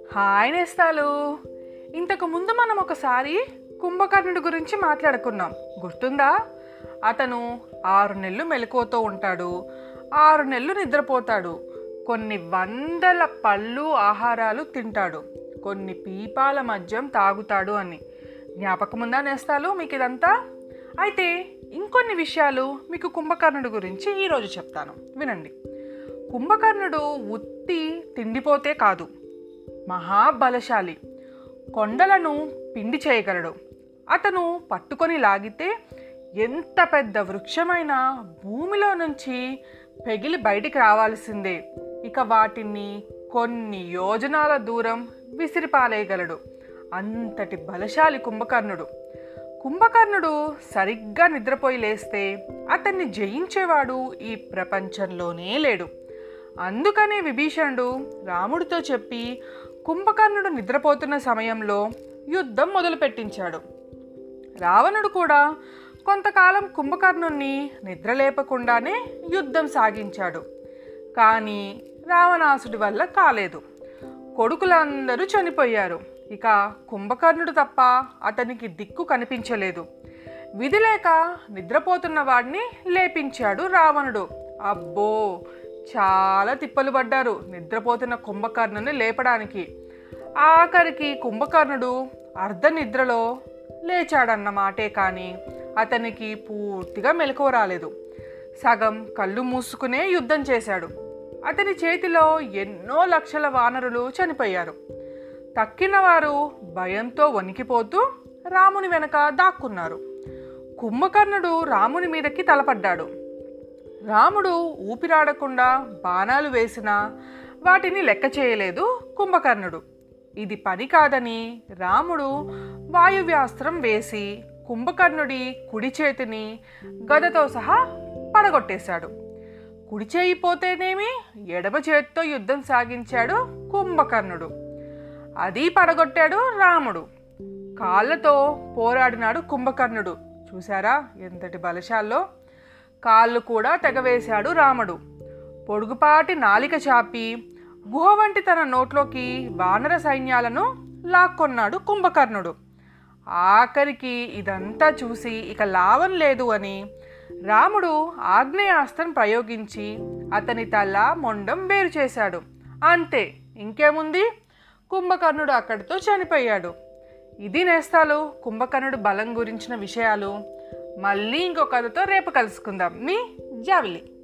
hi నేస్తాలు ఇంతకు ముందు మనం ఒకసారి కుంభకర్ణుడి గురించి మాట్లాడుకున్నాం గుర్తుందా అతను ఆరు నెలలు మెలకువతో ఉంటాడు ఆరు నెలలు నిద్రపోతాడు కొన్ని వందల పళ్ళు ఆహారాలు తింటాడు కొన్ని పీపాల మద్యం తాగుతాడు అని జ్ఞాపకముందా నేస్తాలు మీకు ఇదంతా అయితే ఇంకొన్ని విషయాలు మీకు కుంభకర్ణుడి గురించి ఈరోజు చెప్తాను వినండి కుంభకర్ణుడు ఉత్తి తిండిపోతే కాదు మహాబలశాలి కొండలను పిండి చేయగలడు అతను పట్టుకొని లాగితే ఎంత పెద్ద వృక్షమైన భూమిలో నుంచి పెగిలి బయటికి రావాల్సిందే ఇక వాటిని కొన్ని యోజనాల దూరం విసిరిపాలేయగలడు అంతటి బలశాలి కుంభకర్ణుడు కుంభకర్ణుడు సరిగ్గా నిద్రపోయి లేస్తే అతన్ని జయించేవాడు ఈ ప్రపంచంలోనే లేడు అందుకనే విభీషణుడు రాముడితో చెప్పి కుంభకర్ణుడు నిద్రపోతున్న సమయంలో యుద్ధం మొదలుపెట్టించాడు రావణుడు కూడా కొంతకాలం కుంభకర్ణుణ్ణి నిద్రలేపకుండానే యుద్ధం సాగించాడు కానీ రావణాసుడి వల్ల కాలేదు కొడుకులందరూ చనిపోయారు ఇక కుంభకర్ణుడు తప్ప అతనికి దిక్కు కనిపించలేదు విధి లేక నిద్రపోతున్న వాడిని లేపించాడు రావణుడు అబ్బో చాలా తిప్పలు పడ్డారు నిద్రపోతున్న కుంభకర్ణుని లేపడానికి ఆఖరికి కుంభకర్ణుడు అర్ధ నిద్రలో లేచాడన్నమాటే కానీ అతనికి పూర్తిగా మెలకువ రాలేదు సగం కళ్ళు మూసుకునే యుద్ధం చేశాడు అతని చేతిలో ఎన్నో లక్షల వానరులు చనిపోయారు తక్కిన వారు భయంతో వణికిపోతూ రాముని వెనక దాక్కున్నారు కుంభకర్ణుడు రాముని మీదకి తలపడ్డాడు రాముడు ఊపిరాడకుండా బాణాలు వేసినా వాటిని లెక్క చేయలేదు కుంభకర్ణుడు ఇది పని కాదని రాముడు వాయువ్యాస్త్రం వేసి కుంభకర్ణుడి కుడి చేతిని గదతో సహా పడగొట్టేశాడు కుడి చేయి పోతేనేమి ఎడమ చేతితో యుద్ధం సాగించాడు కుంభకర్ణుడు అది పడగొట్టాడు రాముడు కాళ్ళతో పోరాడినాడు కుంభకర్ణుడు చూసారా ఎంతటి బలశాల్లో కాళ్ళు కూడా తెగవేశాడు రాముడు పొడుగుపాటి నాలిక చాపి గుహ వంటి తన నోట్లోకి వానర సైన్యాలను లాక్కొన్నాడు కుంభకర్ణుడు ఆఖరికి ఇదంతా చూసి ఇక లాభం లేదు అని రాముడు ఆగ్నేయాస్త్రం ప్రయోగించి అతని తల మొండం వేరు చేశాడు అంతే ఇంకేముంది కుంభకర్ణుడు అక్కడితో చనిపోయాడు ఇది నేస్తాలు కుంభకర్ణుడు బలం గురించిన విషయాలు మళ్ళీ ఇంకో కథతో రేపు కలుసుకుందాం మీ జావిలి